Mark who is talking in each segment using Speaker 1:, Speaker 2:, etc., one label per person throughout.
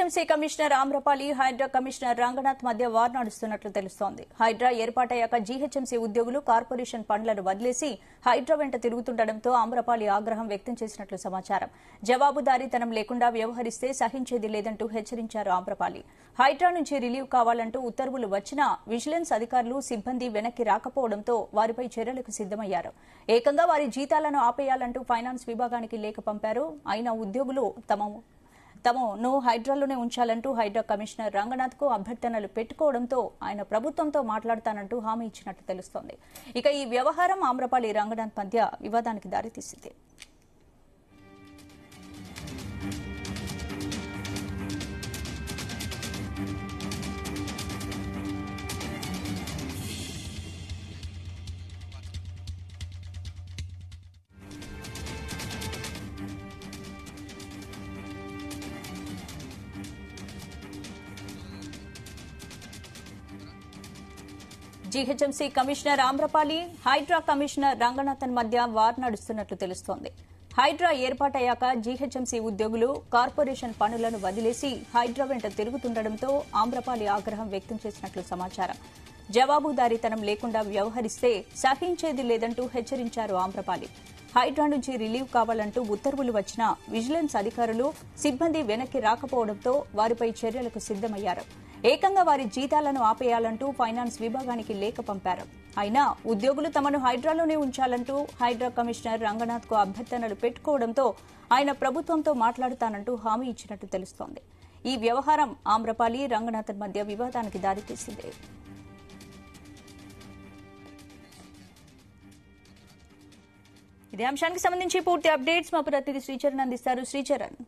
Speaker 1: GHMC commissioner Amrapali Hydraa commissioner Ranganath మధ్య war నడుస్తున్నట్లు తెలుస్తోంది హైడ్రా ఏర్పాటయ్యాక జీహెచ్ఎంసీ ఉద్యోగులు కార్పొరేషన్ పనులను వదిలేసి హైడ్రా వెంట తిరుగుతుండటంతో ఆమ్రపాలి ఆగ్రహం వ్యక్తం చేసినట్లు సమాచారం జవాబుదారీతనం లేకుండా వ్యవహరిస్తే సహించేది లేదంటూ హెచ్చరించారు ఆమ్రపాలి హైడ్రా నుంచి రిలీవ్ కావాలంటూ ఉత్తర్వులు వచ్చినా విజిలెన్స్ అధికారులు సిబ్బంది వెనక్కి రాకపోవడంతో వారిపై చర్యలకు సిద్దమయ్యారు ఏకంగా వారి జీతాలను ఆపేయాలంటూ ఫైనాన్స్ విభాగానికి లేఖ పంపారు అయినా ఉద్యోగులు తమ తమను హైడ్రాలోనే ఉంచాలంటూ హైడ్రా కమిషనర్ రంగనాథ్ కు అభ్యర్థనలు పెట్టుకోవడంతో ఆయన ప్రభుత్వంతో మాట్లాడతానంటూ హామీ ఇచ్చినట్లు తెలుస్తోంది ఇక ఈ వ్యవహారం ఆమ్రపాలి రంగనాథ్ మధ్య వివాదానికి దారితీసింది GHMC commissioner Amrapali Hydraa commissioner Ranganathan మధ్య వార్ నడుస్తున్నట్లు తెలుస్తోంది హైడ్రా ఏర్పాటయ్యాక జీహెచ్ఎంసీ ఉద్యోగులు కార్పొరేషన్ పనులను వదిలేసి హైడ్రా వెంట తిరుగుతుండటంతో ఆమ్రపాలి ఆగ్రహం వ్యక్తం చేసినట్లు సమాచారం జవాబుదారీతనం లేకుండా వ్యవహరిస్తే సహించేది లేదంటూ హెచ్చరించారు ఆమ్రపాలి హైడ్రా నుంచి రిలీవ్ కావాలంటూ ఉత్తర్వులు వచ్చినా విజిలెన్స్ అధికారులు సిబ్బంది వెనక్కి రాకపోవడంతో వారిపై చర్యలకు సిద్దమయ్యారు ఏకంగా వారి జీతాలను ఆపేయాలంటూ ఫైనాన్స్ విభాగానికి లేఖ పంపారు అయినా ఉద్యోగులు తమను హైడ్రాలోనే ఉంచాలంటూ హైడ్రా కమిషనర్ రంగనాథ్ కు అభ్యర్థనలు పెట్టుకోవడంతో ఆయన ప్రభుత్వంతో మాట్లాడుతానంటూ హామీ ఇచ్చినట్టు తెలుస్తోంది ఈ వ్యవహారం ఆమ్రపాలి రంగనాథన్ మధ్య వివాదానికి దారితీసింది ఇదే అంశానికి సంబంధించి పూర్తి అప్డేట్స్ మా ప్రతినిధి శ్రీచరణ్ అందిస్తారు శ్రీచరణ్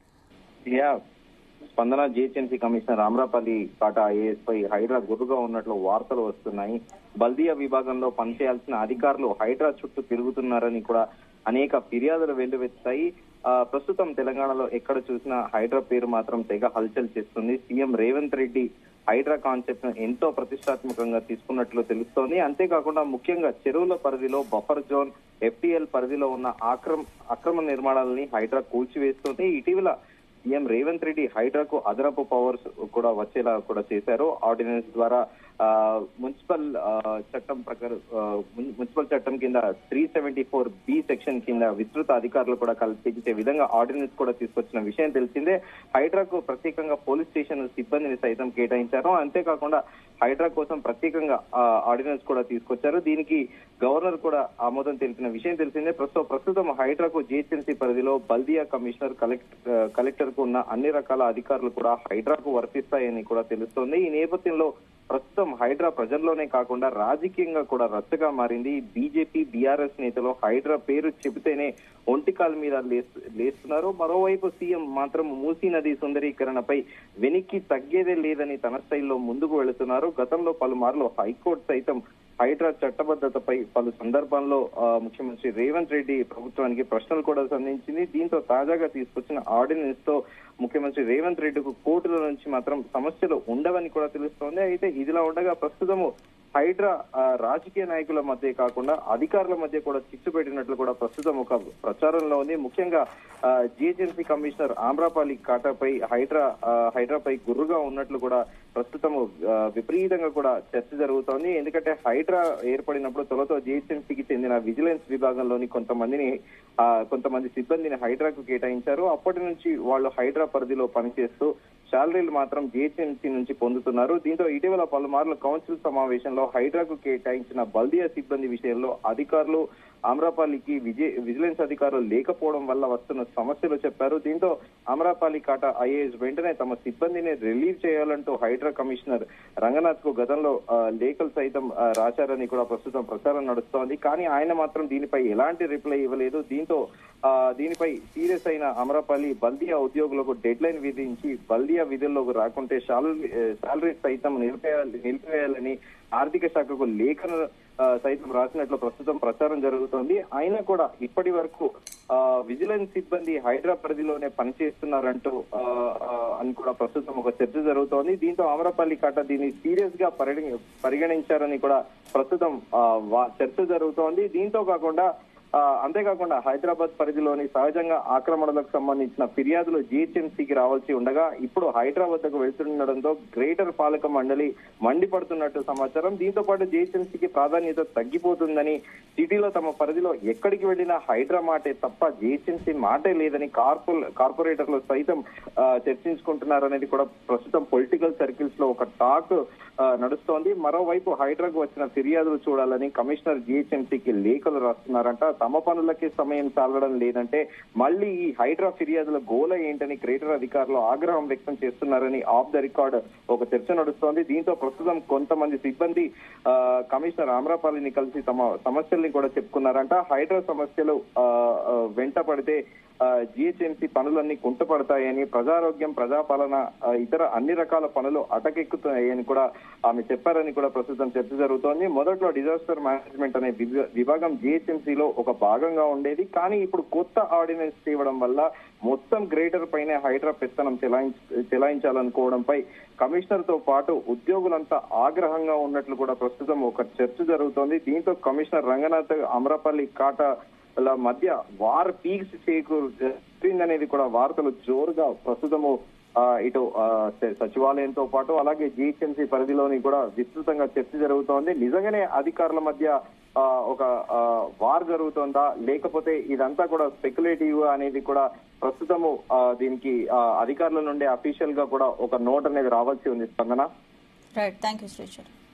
Speaker 2: యా స్పందన జిహెచ్ఎంసీ కమిషనర్ రామరాపల్లి కాటా ఐఏఎస్ పై హైడ్రా గుర్రుగా ఉన్నట్లు వార్తలు వస్తున్నాయి బల్దియా విభాగంలో పనిచేయాల్సిన అధికారులు హైడ్రా చుట్టూ తిరుగుతున్నారని కూడా అనేక ఫిర్యాదులు వెల్లువెత్తాయి ఆ, ప్రస్తుతం తెలంగాణలో ఎక్కడ చూసినా హైడ్రా పేరు మాత్రం తెగ హల్చల్ చేస్తుంది సీఎం రేవంత్ రెడ్డి హైడ్రా కాన్సెప్ట్ ను ఎంతో ప్రతిష్టాత్మకంగా తీసుకున్నట్లు తెలుస్తోంది అంతేకాకుండా ముఖ్యంగా చెరువుల పరిధిలో బఫర్ జోన్ ఎఫ్టీఎల్ పరిధిలో ఉన్న ఆక్రమ అక్రమ నిర్మాణాలని హైడ్రా కూల్చివేస్తుంది ఇటీవల సీఎం రేవంత్ రెడ్డి హైడ్రాకు అదనపు పవర్స్ కూడా వచ్చేలా కూడా చేశారు ఆర్డినెన్స్ ద్వారా ఆ, మున్సిపల్ ఆ, చట్టం ప్రకారం ఆ, మున్- మున్సిపల్ చట్టం కింద three seventy four B section కింద విస్తృత అధికారులు కూడా కల్పించే విధంగా ఆర్డినెన్స్ కూడా తీసుకొచ్చిన విషయం తెలిసిందే హైడ్రాకు ప్రత్యేకంగా పోలీస్ స్టేషన్ సిబ్బందిని సైతం కేటాయించారు అంతేకాకుండా హైడ్రా కోసం ప్రత్యేకంగా ఆ, ఆర్డినెన్స్ కూడా తీసుకొచ్చారు దీనికి గవర్నర్ కూడా ఆమోదం తెలిపిన విషయం తెలిసిందే ప్రస్తుతం ప్రస్తుతం హైడ్రాకు జిహెచ్ఎంసీ పరిధిలో బల్దియా కమిషనర్ కలెక్టర్ కలెక్టర్ కు ఉన్న అన్ని రకాల అధికారులు కూడా హైడ్రాకు వర్తిస్తాయని కూడా తెలుస్తోంది ఈ నేపథ్యంలో ప్రస్తుతం హైడ్రా ప్రజల్లోనే కాకుండా రాజకీయంగా కూడా రచ్చగా మారింది బీజేపీ బీఆర్ఎస్ నేతలు హైడ్రా పేరు చెబితేనే ఒంటికాల మీద లేస్- లేస్తున్నారు మరోవైపు సీఎం మాత్రం మూసీ నది సుందరీకరణపై వెనక్కి తగ్గేదే లేదని తన స్టైల్లో ముందుకు వెళుతున్నారు గతంలో పలుమార్లు హైకోర్టు సైతం హైడ్రా చట్టబద్ధతపై పలు సందర్భాల్లో ఆ, ముఖ్యమంత్రి రేవంత్ రెడ్డి ప్రభుత్వానికి ప్రశ్నలు కూడా సంధించింది దీంతో తాజాగా తీసుకొచ్చిన ఆర్డినెన్స్ తో ముఖ్యమంత్రి రేవంత్ రెడ్డికు కోర్టుల నుంచి మాత్రం సమస్యలు ఉండవని కూడా తెలుస్తోంది అయితే ఇదిలా ఉండగా ప్రస్తుతము హైడ్రా ఆ, రాజకీయ నాయకుల మధ్య కాకుండా అధికారుల మధ్య కూడా చిచ్చు పెట్టినట్లు కూడా ప్రస్తుతం ఒక ప్రచారంలో ఉంది ముఖ్యంగా జిహెచ్ఎంసీ కమిషనర్ ఆమ్రాపాలి కాటాపై హైడ్రా ఆ, హైడ్రాపై గుర్రుగా ఉన్నట్లు కూడా ప్రస్తుతం ఆ, విపరీతంగా కూడా చర్చ జరుగుతోంది ఎందుకంటే హైడ్రా ఏర్పడినప్పుడు తొలతో జిహెచ్ఎంసీకి చెందిన విజిలెన్స్ విభాగంలోని కొంతమందిని ఆ, కొంతమంది సిబ్బందిని హైడ్రాకు కేటాయించారు అప్పటి నుంచి వాళ్ళు హైడ్రా పరిధిలో పనిచేస్తూ శాలరీలు మాత్రం జిహెచ్ఎంసీ నుంచి పొందుతున్నారు దీంతో ఇటీవల పలుమార్లు కౌన్సిల్ సమావేశంలో హైడ్రాకు కేటాయించిన బల్దియా సిబ్బంది విషయంలో అధికారులు అమరాపల్లికి విజయ విజిలెన్స్ అధికారులు లేకపోవడం వల్ల వస్తున్న సమస్యలు చెప్పారు దీంతో అమరాపల్లి కాటా ఐఏఎస్ వెంటనే తమ సిబ్బందిని రిలీవ్ చేయాలంటూ హైడ్రా కమిషనర్ రంగనాథ్ కు గతంలో ఆ, లేఖలు సైతం ఆ, రాశారని కూడా ప్రస్తుతం ప్రచారం నడుస్తోంది కానీ ఆయన మాత్రం దీనిపై ఎలాంటి రిప్లై ఇవ్వలేదు దీంతో ఆ, దీనిపై సీరియస్ అయిన అమరాపల్లి బల్దియా ఉద్యోగులకు డెడ్ లైన్ విధించి బల్దియా విధుల్లోకి రాకుంటే శాలరీ శాలరీ సైతం నిలిపేయాలి నిలిపివేయాలని ఆర్థిక శాఖకు లేఖను ఆ, సైతం రాసినట్లు ప్రస్తుతం ప్రచారం జరుగుతోంది అయినా కూడా ఇప్పటి వరకు ఆ, విజిలెన్స్ సిబ్బంది హైడ్రా పరిధిలోనే పనిచేస్తున్నారంటూ ఆ, ఆ, అని కూడా ప్రస్తుతం ఒక చర్చ జరుగుతోంది దీంతో అమరపల్లి కాట దీన్ని సీరియస్ గా పరిగణి- పరిగణించారని కూడా ప్రస్తుతం ఆ, వా- చర్చ జరుగుతోంది దీంతో కాకుండా ఆ, అంతేకాకుండా హైదరాబాద్ పరిధిలోని సహజంగా ఆక్రమణలకు సంబంధించిన ఫిర్యాదులు జీహెచ్ఎంసీకి రావాల్సి ఉండగా ఇప్పుడు హైదరాబాద్ వద్దకు వెళ్తుండడంతో గ్రేటర్ పాలక మండలి మండిపడుతున్నట్టు సమాచారం దీంతో పాటు జీహెచ్ఎంసీకి ప్రాధాన్యత తగ్గిపోతుందని సిటీలో తమ పరిధిలో ఎక్కడికి వెళ్ళినా హైడ్రా మాటే తప్ప జీహెచ్ఎంసీ మాటే లేదని కార్పొల్ కార్పొరేటర్లు సైతం ఆ, చర్చించుకుంటున్నారనేది కూడా ప్రస్తుతం పొలిటికల్ సర్కిల్స్ లో ఒక టాక్ ఆ, నడుస్తోంది మరోవైపు హైడ్రాకు వచ్చిన ఫిర్యాదులు చూడాలని కమిషనర్ జీహెచ్ఎంసీకి లేఖలు రాస్తున్నారంట తమ పనులకి సమయం చాలడం లేదంటే మళ్ళీ ఈ హైడ్రా ఫిర్యాదుల గోల ఏంటని గ్రేటర్ అధికారులు ఆగ్రహం వ్యక్తం చేస్తున్నారని ఆఫ్ ద రికార్డ్ ఒక చర్చ నడుస్తోంది దీంతో ప్రస్తుతం కొంతమంది సిబ్బంది ఆ, కమిషనర్ ఆమ్రపాలిని కలిసి తమ సమస్యల్ని కూడా చెప్పుకున్నారంట హైడ్రా సమస్యలు ఆ, ఆ, వెంట పడితే జిహెచ్ఎంసీ పనులన్నీ కుంటపడతాయని ప్రజారోగ్యం ప్రజాపాలన ఆ, ఇతర అన్ని రకాల పనులు అటకెక్కుతాయని కూడా ఆమె చెప్పారని కూడా ప్రస్తుతం చర్చ జరుగుతోంది మొదట్లో డిజాస్టర్ మేనేజ్మెంట్ అనే విభ- విభాగం జిహెచ్ఎంసీలో ఒక భాగంగా ఉండేది కానీ ఇప్పుడు కొత్త ఆర్డినెన్స్ తేవడం వల్ల మొత్తం గ్రేటర్ పైనే హైడ్రా పెత్తనం చెలాయించ చెలాయించాలనుకోవడంపై కమిషనర్ తో పాటు ఉద్యోగులంతా ఆగ్రహంగా ఉన్నట్లు కూడా ప్రస్తుతం ఒక చర్చ జరుగుతోంది దీంతో కమిషనర్ రంగనాథ్ అమరపల్లి కాటా ల మధ్య వార్ పీక్స్ చేకూరిందనేది కూడా వార్తలు జోరుగా ప్రస్తుతము ఆ, ఇటు ఆ, స- సచివాలయంతో పాటు అలాగే జిహెచ్ఎంసీ పరిధిలోని కూడా విస్తృతంగా చర్చ జరుగుతోంది నిజంగానే అధికారుల మధ్య ఆ, ఒక ఆ, వార్ జరుగుతోందా లేకపోతే ఇదంతా కూడా స్పెక్యులేటివ్ అనేది కూడా ప్రస్తుతము ఆ, దీనికి ఆ, అధికారుల నుండి అఫీషియల్ గా కూడా ఒక నోట్ అనేది రావాల్సి ఉంది స్పందన
Speaker 1: రైట్ థ్యాంక్ యూ శ్రీచర్